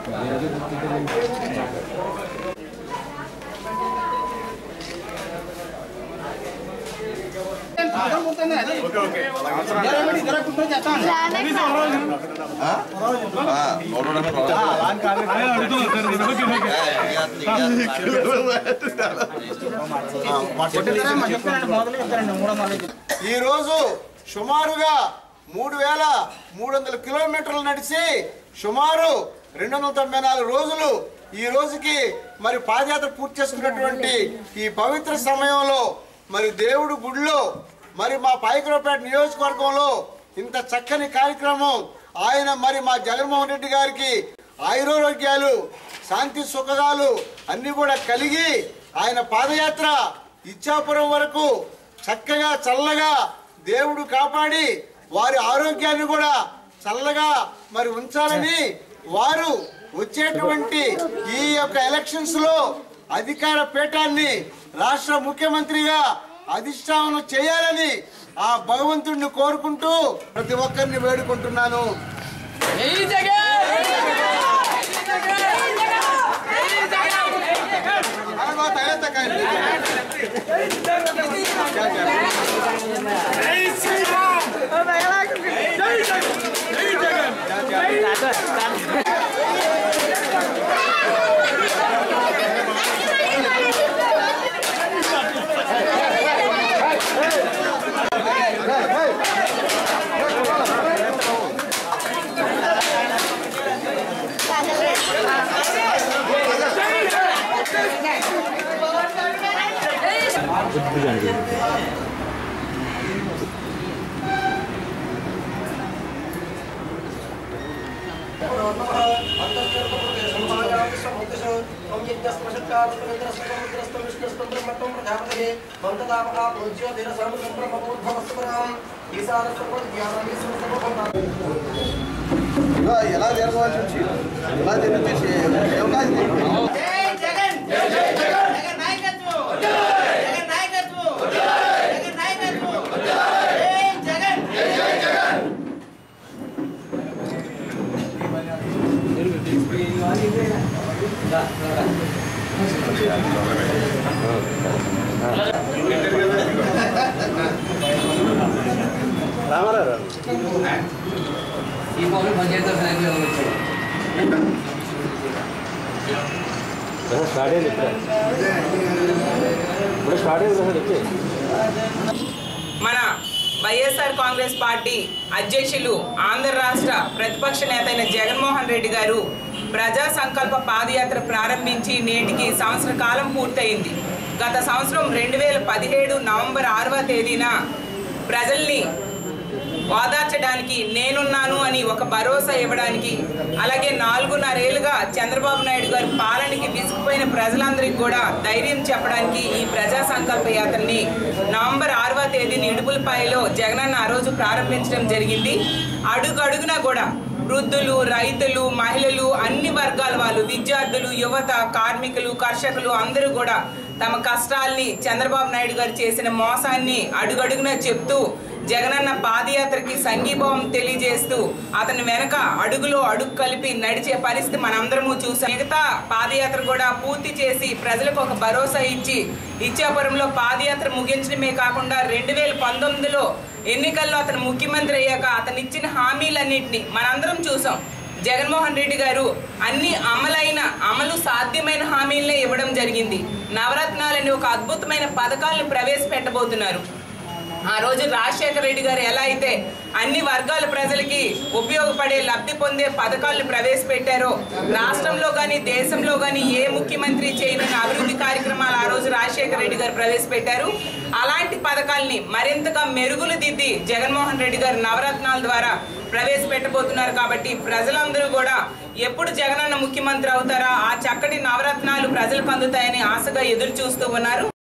ఈ రోజు సుమారుగా మూడు వేల మూడు వందల కిలోమీటర్లు నడిచి సుమారు రెండు వందల తొంభై నాలుగు రోజులు ఈ రోజుకి మరి పాదయాత్ర పూర్తి చేసుకున్నటువంటి ఈ పవిత్ర సమయంలో మరి దేవుడు గుడిలో మరి మా పాయకరావుపేట నియోజకవర్గంలో ఇంత చక్కని కార్యక్రమం ఆయన మరి మా జగన్మోహన్ రెడ్డి గారికి ఆయురారోగ్యాలు శాంతి సుఖాలు అన్నీ కూడా కలిగి ఆయన పాదయాత్ర ఇచ్చాపురం వరకు చక్కగా చల్లగా దేవుడు కాపాడి వారి ఆరోగ్యాన్ని కూడా చల్లగా మరి ఉంచాలని వారు వచ్చేటువంటి ఈ యొక్క ఎలక్షన్స్ లో అధికార పీఠాన్ని రాష్ట్ర ముఖ్యమంత్రిగా అధిష్టానం చేయాలని ఆ భగవంతుడిని కోరుకుంటూ ప్రతి ఒక్కరిని వేడుకుంటున్నాను అలా తయారు తగ్గండి. ఇలా ఎలా జరగవలసి వచ్చి ఎలా జరిపేసి అవకాశం ఉంది. స్టార్ట్ అయింది ఇప్పుడే ఇప్పుడు స్టార్ట్ అయింది సార్ వచ్చి మన వైఎస్ఆర్ కాంగ్రెస్ పార్టీ అధ్యక్షులు ఆంధ్ర రాష్ట్ర ప్రతిపక్ష నేత అయిన జగన్మోహన్ రెడ్డి గారు ప్రజా సంకల్ప పాదయాత్ర ప్రారంభించి నేటికి సంవత్సర కాలం పూర్తయింది గత సంవత్సరం రెండు వేల పదిహేడు నవంబర్ ఆరవ తేదీన ప్రజల్ని ఓదార్చడానికి నేనున్నాను అని ఒక భరోసా ఇవ్వడానికి అలాగే నాలుగున్నరేళ్లుగా చంద్రబాబు నాయుడు గారి పాలనకి విసిగిపోయిన ప్రజలందరికీ కూడా ధైర్యం చెప్పడానికి ఈ ప్రజా సంకల్ప యాత్రని నవంబర్ ఆరవ తేదీని ఇడుపులపాయలో జగనన్న ఆ రోజు ప్రారంభించడం జరిగింది అడుగు అడుగునా కూడా వృద్ధులు రైతులు మహిళలు అన్ని వర్గాల వాళ్ళు విద్యార్థులు యువత కార్మికులు కర్షకులు అందరూ కూడా తమ కష్టాల్ని చంద్రబాబు నాయుడు గారు చేసిన మోసాన్ని అడుగడుగునా చెప్తూ జగనన్న పాదయాత్రకి సంఘీభావం తెలియజేస్తూ అతని వెనక అడుగులో అడుగు కలిపి నడిచే పరిస్థితి మనందరము చూసాం మిగతా పాదయాత్ర కూడా పూర్తి చేసి ప్రజలకు ఒక భరోసా ఇచ్చి ఇచ్చాపురంలో పాదయాత్ర ముగించడమే కాకుండా రెండు వేల పంతొమ్మిదిలో ఎన్నికల్లో అతను ముఖ్యమంత్రి అయ్యాక అతను ఇచ్చిన హామీలన్నింటినీ మనందరం చూసాం జగన్మోహన్ రెడ్డి గారు అన్ని అమలైన అమలు సాధ్యమైన హామీలనే ఇవ్వడం జరిగింది నవరత్నాలని ఒక అద్భుతమైన పథకాలను ప్రవేశపెట్టబోతున్నారు ఆ రోజు రాజశేఖర రెడ్డి గారు ఎలా అయితే అన్ని వర్గాల ప్రజలకి ఉపయోగపడే లబ్ధి పొందే పథకాలను ప్రవేశపెట్టారో రాష్ట్రంలో కానీ దేశంలో కానీ ఏ ముఖ్యమంత్రి చేయని అభివృద్ధి కార్యక్రమాలు ఆ రోజు రాజశేఖర రెడ్డి గారు ప్రవేశపెట్టారు అలాంటి పథకాల్ని మరింతగా మెరుగులు దిద్ది జగన్మోహన్ రెడ్డి గారు నవరత్నాల ద్వారా ప్రవేశపెట్టబోతున్నారు కాబట్టి ప్రజలందరూ కూడా ఎప్పుడు జగనన్న ముఖ్యమంత్రి అవుతారా ఆ చక్కటి నవరత్నాలు ప్రజలకు అందుతాయని ఆశగా ఎదురు చూస్తూ ఉన్నారు